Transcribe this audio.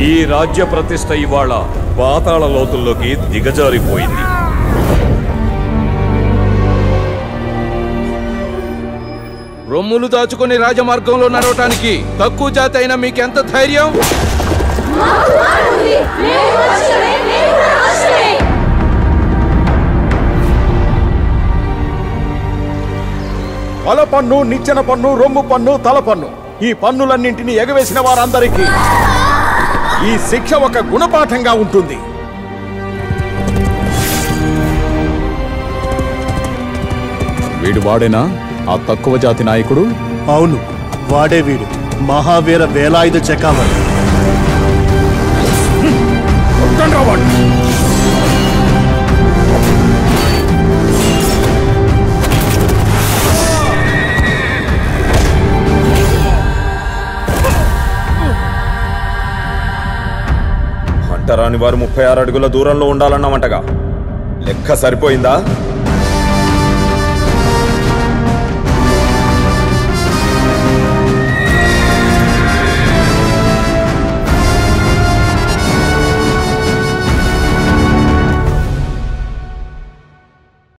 ఈ రాజ్య ప్రతిష్ట ఇవాళ పాతాళ లోతుల్లోకి దిగజారిపోయింది రొమ్ములు దాచుకొని రాజమార్గంలో నడవటానికి తక్కువ జాతి అయినా మీకెంత ధైర్యం తల పన్ను నిచ్చెన పన్ను రొమ్ము పన్ను తల పన్ను ఈ పన్నులన్నింటినీ ఎగవేసిన వారందరికీ ఈ శిక్ష ఒక గుణపాఠంగా ఉంటుంది వీడు వాడేనా ఆ తక్కువ జాతి నాయకుడు అవును వాడే వీడు మహావీర వేలాయుధ చకామణి అంటరాని వారు ముప్పై ఆరు అడుగుల దూరంలో ఉండాలన్నమంటగా లెక్క సరిపోయిందా